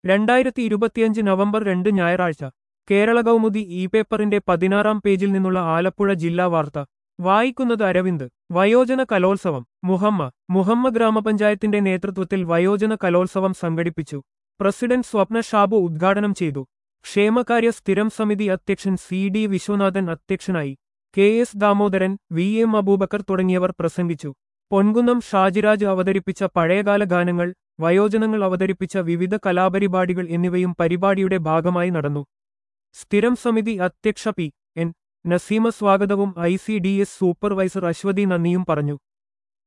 രണ്ടായിരത്തി ഇരുപത്തിയഞ്ച് നവംബർ രണ്ട് ഞായറാഴ്ച കേരള കൗമുദി ഇ പേപ്പറിന്റെ പതിനാറാം പേജിൽ നിന്നുള്ള ആലപ്പുഴ ജില്ലാ വാർത്ത വായിക്കുന്നത് അരവിന്ദ് വയോജന കലോത്സവം മുഹമ്മ മുഹമ്മ ഗ്രാമപഞ്ചായത്തിന്റെ നേതൃത്വത്തിൽ വയോജന കലോത്സവം സംഘടിപ്പിച്ചു പ്രസിഡന്റ് സ്വപ്ന ഷാബു ഉദ്ഘാടനം ചെയ്തു ക്ഷേമകാര്യ സ്ഥിരം സമിതി അധ്യക്ഷൻ സി ഡി വിശ്വനാഥൻ അധ്യക്ഷനായി K S Damodaran V M Abubakar തുടങ്ങിയവർ പ്രസംഗിച്ചു പൊൻകുന്നം ഷാജിരാജ് അവതരിപ്പിച്ച പഴയകാല ഗാനങ്ങൾ വയോജനങ്ങൾ അവതരിപ്പിച്ച വിവിധ കലാപരിപാടികൾ എന്നിവയും പരിപാടിയുടെ ഭാഗമായി നടന്നു സ്ഥിരം സമിതി അധ്യക്ഷ പി എൻ നസീമ സ്വാഗതവും I C D S supervisor Aswathy നന്ദിയും പറഞ്ഞു